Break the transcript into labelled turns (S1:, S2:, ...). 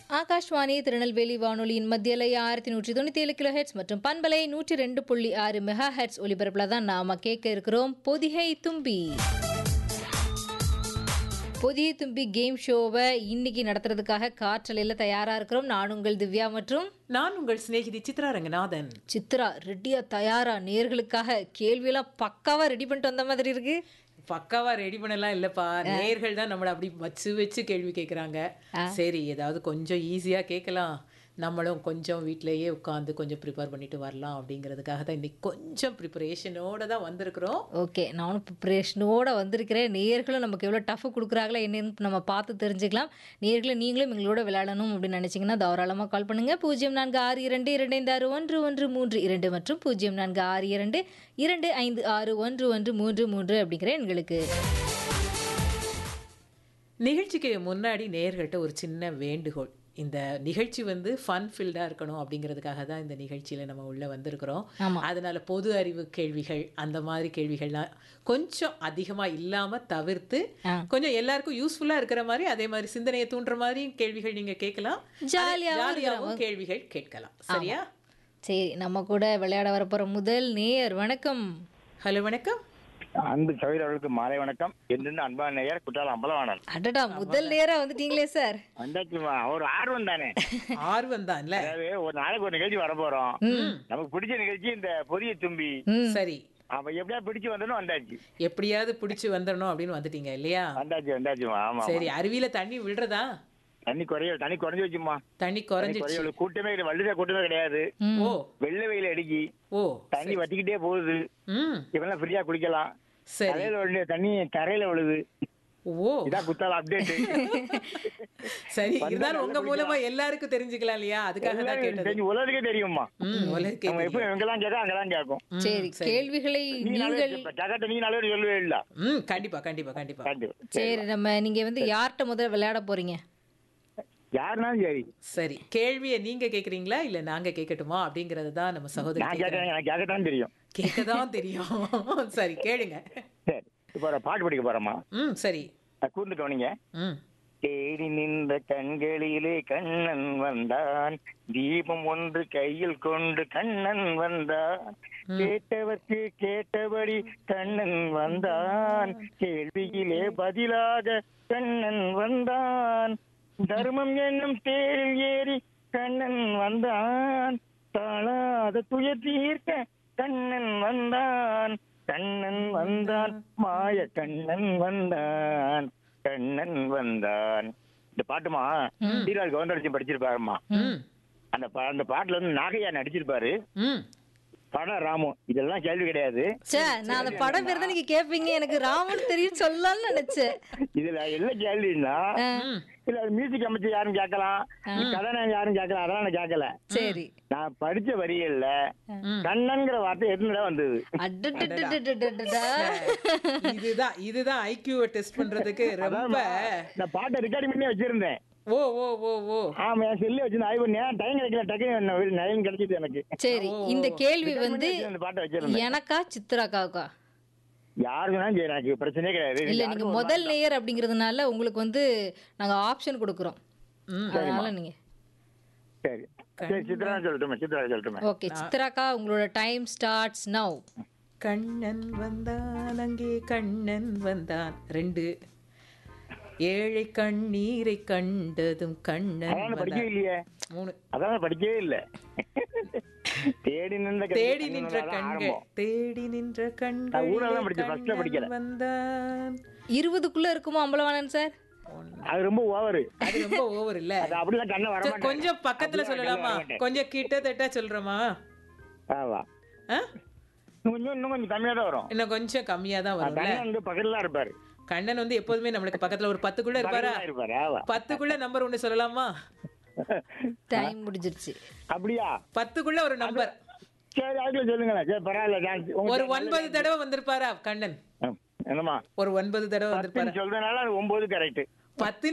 S1: ஆகாஷ்வாணி திருநெல்வேலி வானொலியின் மத்தியலை ஆயிரத்தி நூற்றி தொண்ணூற்றி ஏழு கிலோ ஹெட்ஸ் மற்றும் பண்பலை நூற்றி ரெண்டு புள்ளி ஆறு மெகா ஹெட்ஸ் ஒலிபரப்பில் தான் நாம கேட்க இருக்கிறோம் பொதிகை தும்பி பொதிகை தும்பி கேம் ஷோவை இன்னைக்கு நடத்துறதுக்காக காற்றலையில் தயாரா இருக்கிறோம் நான் உங்கள் திவ்யா மற்றும்
S2: நான் உங்கள் சிநேகிதி சித்ரா ரங்கநாதன்
S1: சித்ரா ரெடியா தயாரா நேர்களுக்காக கேள்வியெல்லாம் பக்காவா ரெடி பண்ணிட்டு வந்த மாதிரி இருக்கு
S2: பக்காவா ரெடி பண்ணலாம் இல்லப்பா நேர்கள் தான் நம்மள அப்படி வச்சு வச்சு கேள்வி கேட்குறாங்க சரி ஏதாவது கொஞ்சம் ஈஸியா கேட்கலாம் நம்மளும் கொஞ்சம் வீட்டிலேயே உட்காந்து கொஞ்சம் ப்ரிப்பேர் பண்ணிட்டு வரலாம் அப்படிங்கிறதுக்காக தான் இன்னைக்கு கொஞ்சம் ப்ரிப்பரேஷனோட தான் வந்திருக்கிறோம்
S1: ஓகே நானும் ப்ரிப்ரேஷனோட வந்திருக்கிறேன் நேர்களும் நமக்கு எவ்வளோ டஃப் கொடுக்குறாங்களா என்னன்னு நம்ம பார்த்து தெரிஞ்சுக்கலாம் நேர்களை நீங்களும் எங்களோட விளையாடணும் அப்படின்னு நினச்சிங்கன்னா தாராளமாக கால் பண்ணுங்கள் பூஜ்ஜியம் நான்கு ஆறு இரண்டு இரண்டு ஐந்து ஆறு ஒன்று ஒன்று மூன்று இரண்டு மற்றும் பூஜ்ஜியம் நான்கு ஆறு இரண்டு இரண்டு ஐந்து ஆறு ஒன்று ஒன்று மூன்று மூன்று அப்படிங்கிற எங்களுக்கு
S2: நிகழ்ச்சிக்கு முன்னாடி நேர்கள்ட்ட ஒரு சின்ன வேண்டுகோள் இந்த நிகழ்ச்சி வந்து ஃபன் ஃபில்டாக இருக்கணும் அப்படிங்கிறதுக்காக தான் இந்த நிகழ்ச்சியில் நம்ம உள்ளே வந்திருக்கிறோம்
S1: ஆமா.
S2: அதனால பொது அறிவு கேள்விகள் அந்த மாதிரி கேள்விகள்லாம் கொஞ்சம் அதிகமாக இல்லாமல் தவிர்த்து
S1: ஆ.
S2: கொஞ்சம் எல்லாருக்கும் யூஸ்ஃபுல்லாக இருக்கிற மாதிரி அதே மாதிரி சிந்தனையை தூண்டுற மாதிரி கேள்விகள் நீங்கள் கேட்கலாம்
S1: ஜாலியாவும்
S2: ஜாலியாகவும் கேள்விகள் கேட்கலாம் சரியா
S1: சரி நம்ம கூட விளையாட வரப்போகிற முதல் நேயர் வணக்கம்
S2: ஹலோ வணக்கம்
S3: அன்பு சகோதரர்களுக்கு மாலை வணக்கம் என்று அன்பான நேயர் குற்றாலம் அம்பலவாணன்
S1: அடடா முதல் நேரம் வந்துட்டீங்களே சார்
S3: வந்தாச்சுமா ஒரு ஆர்வம் தானே
S2: ஆர்வம் தான்ல
S3: அதாவது ஒரு நாளைக்கு ஒரு நிகழ்ச்சி வர போறோம் நமக்கு பிடிச்ச நிகழ்ச்சி இந்த பொரிய தும்பி
S2: சரி
S3: அப்ப எப்படியா பிடிச்சு வந்தோம் வந்தாச்சு
S2: எப்படியாவது பிடிச்சி வந்துடணும் அப்படின்னு வந்துட்டீங்க இல்லையா
S3: வந்தாச்சு வந்தாச்சுமா ஆமா
S2: சரி அருவியில தண்ணி விழுறதா
S3: தண்ணி குறைய தண்ணி குறைஞ்சு வச்சுமா
S2: தண்ணி
S3: தண்ணி
S2: குறைஞ்சிச்சு
S3: குறைய கூட்டமே கிடையாது வள்ளுவ கூட்டமே கிடையாது
S2: ஓ
S3: வெள்ளை வெயில் அடிக்கி
S2: ஓ
S3: தண்ணி வத்திக்கிட்டே போகுது
S2: ம்
S3: இப்பெல்லாம் ஃப்ரீயா குளிக்கலாம்
S2: சரி
S3: தலையில விழுந்த தண்ணி தரையில விழுது
S2: ஓ
S3: இதான் குத்தால அப்டேட்
S2: சரி இருந்தாலும் உங்க மூலமா எல்லாருக்கும் தெரிஞ்சுக்கலாம் இல்லையா அதுக்காக தான் கேட்டது
S3: தெரிஞ்சு உலகத்துக்கே தெரியுமா
S2: ம் உலகக்கே
S3: நம்ம எப்ப எங்கெல்லாம் கேட்க அங்கெல்லாம் கேட்கும்
S1: சரி கேள்விகளை
S3: நீங்க
S1: நீங்கள்
S3: ஜகட்ட நீங்க நாளே சொல்லவே இல்ல
S2: ம் கண்டிப்பா கண்டிப்பா கண்டிப்பா
S3: கண்டிப்பா
S1: சரி நம்ம நீங்க வந்து யார்கிட்ட முதல்ல விளையாட போறீங்க
S3: யாருனாலும் சரி
S2: சரி கேள்வியை நீங்க கேக்குறீங்களா இல்ல நாங்க கேட்கட்டுமா அப்படிங்கறது தான் நம்ம சகோதரி
S3: நான்
S2: கேக்குறாங்க.
S3: கேட்கறேன் எனக்கு கேட்கத்தான் தெரியும்
S2: கேட்கதான் தெரியும் சரி கேளுங்க
S3: சரி இப்போ ஒரு பாட்டு படிக்க போறோமா
S2: ம் சரி
S3: நான் கூர்ந்து கவனிங்க
S2: ம்
S3: தேடி நின்ற கண்களிலே கண்ணன் வந்தான் தீபம் ஒன்று கையில் கொண்டு கண்ணன் வந்தான் கேட்டவர்க்கு கேட்டபடி கண்ணன் வந்தான் கேள்வியிலே பதிலாக கண்ணன் வந்தான் தர்மம் என்னும் தேரில் ஏறி கண்ணன் வந்தான் தாழாத துயர் தீர்க்க கண்ணன் வந்தான் கண்ணன் வந்தான் மாய கண்ணன் வந்தான் கண்ணன் வந்தான் இந்த பாட்டுமா சீரால் கவுண்டரட்சி படிச்சிருப்பாருமா
S2: ம்
S3: அந்த பா- அந்த பாட்டுல வந்து நாகையா நடிச்சிருப்பாரு
S2: ம்
S3: படம் ராமு இதெல்லாம் கேள்வி கிடையாது
S1: சே நான் அந்த படம் பேர் தான் நீங்க கேட்பீங்க எனக்கு ராமன் தெரியும் சொல்லலாம்னு நினைச்சேன்
S3: இதுல என்ன கேள்வின்னா
S2: ம்
S3: இல்ல மியூசிக் அமைச்சு யாரும் கேட்கலாம் கதாநாயகன் யாரும் கேட்கலாம் அதெல்லாம் நான் கேட்கல
S1: சரி
S3: நான் படிச்ச வரிகள்ல
S2: ம்.
S3: கண்ணன்ங்கிற வார்த்தை எதுல வந்தது
S1: அடடடடடடடடா.
S2: இதுதான் இதுதான் ஐக்யூவை டெஸ்ட் பண்றதுக்கு ரொம்ப
S3: இந்த பாட்டை ரெக்கார்டிங் பண்ணி வச்சிருந்தேன்
S2: ஓ ஓ ஓ ஓ
S3: ஆமா என் செல்லு வச்சிருந்தேன் ஆய்வு நேரம் டைம் கிடைக்கல டக்கு நயம் கிடைச்சது எனக்கு
S1: சரி இந்த கேள்வி வந்து
S3: அந்த பாட்டை வச்சிருந்தேன்
S1: எனக்கா சித்ராக்காவுக்கா
S3: யாரு வேணாலும் சரி எனக்கு பிரச்சனையே கிடையாது
S1: இல்ல நீங்க முதல் லேயர் அப்படிங்கறதுனால உங்களுக்கு வந்து நாங்க ஆப்ஷன் கொடுக்குறோம்
S2: ம்
S1: அதனால நீங்க
S3: சரி சரி சித்ரா சொல்லட்டுமே சித்ரா சொல்லட்டுமே
S1: ஓகே சித்ராக்கா உங்களோட டைம் ஸ்டார்ட்ஸ் நவ்
S2: கண்ணன் வந்தான் அங்கே கண்ணன் வந்தான் ரெண்டு ஏழை கண்ணீரை கண்டதும் கண்ணன்
S3: அதான்
S2: வந்தான்.
S3: படிக்கவே இல்லையே
S2: மூணு
S3: அதான் படிக்கவே இல்ல தேடி நின்ற கண்கள்
S2: தேடி நின்ற
S3: கண்கள்
S2: கண்கள்
S3: ஆரம்பம்.
S2: தேடி நின்ற
S3: நான் ஊரெல்லாம் படிச்சேன், first ல
S2: கண்கள்
S3: படிக்கல.
S2: வந்தான்
S1: இருபதுக்குள்ள இருக்குமா அம்பலவாணன் சார்
S3: அது ரொம்ப ஓவரு
S2: அது ரொம்ப ஓவர் இல்ல
S3: அது அப்படிலாம் கண்ணை வர
S2: சரி,
S3: மாட்டேன்
S2: கொஞ்சம் பக்கத்துல சொல்லலாமா கொஞ்சம் கிட்டத்தட்ட சொல்றோமா
S3: ஆமா
S2: ஆ?
S3: இன்னும் கொஞ்சம் இன்னும் கொஞ்சம் கம்மியா தான் வரும்
S2: இன்னும் கொஞ்சம் கம்மியா தான் வரும்ல
S3: கண்ணன் வந்து பக்கத்துல தான் இருப்பாரு
S2: கண்ணன் வந்து எப்போதுமே நம்மளுக்கு பக்கத்துல ஒரு பத்துக்குள்ள இருப்பாரா
S3: பக்கத்துல தான் இருப்பாரு ஆமா
S2: பத்துக்குள்ள நம்பர் ஒண்ணு சொல்லலாமா
S1: டைம் முடிஞ்சிருச்சு
S3: அப்படியா
S2: பத்துக்குள்ள ஒரு நம்பர்
S3: சரி அதுல சொல்லுங்களேன் சரி பரவாயில்ல நான்
S2: ஒரு
S3: உங்களுக்கு
S2: ஒன்பது தடவை வந்திருப்பாரா கண்ணன்
S3: ம், என்னம்மா
S2: ஒரு ஒன்பது தடவை வந்திருப்பாரா
S3: பத்துன்னு சொல்றதுனால அது ஒன்பது கரெக்ட்
S2: பத்து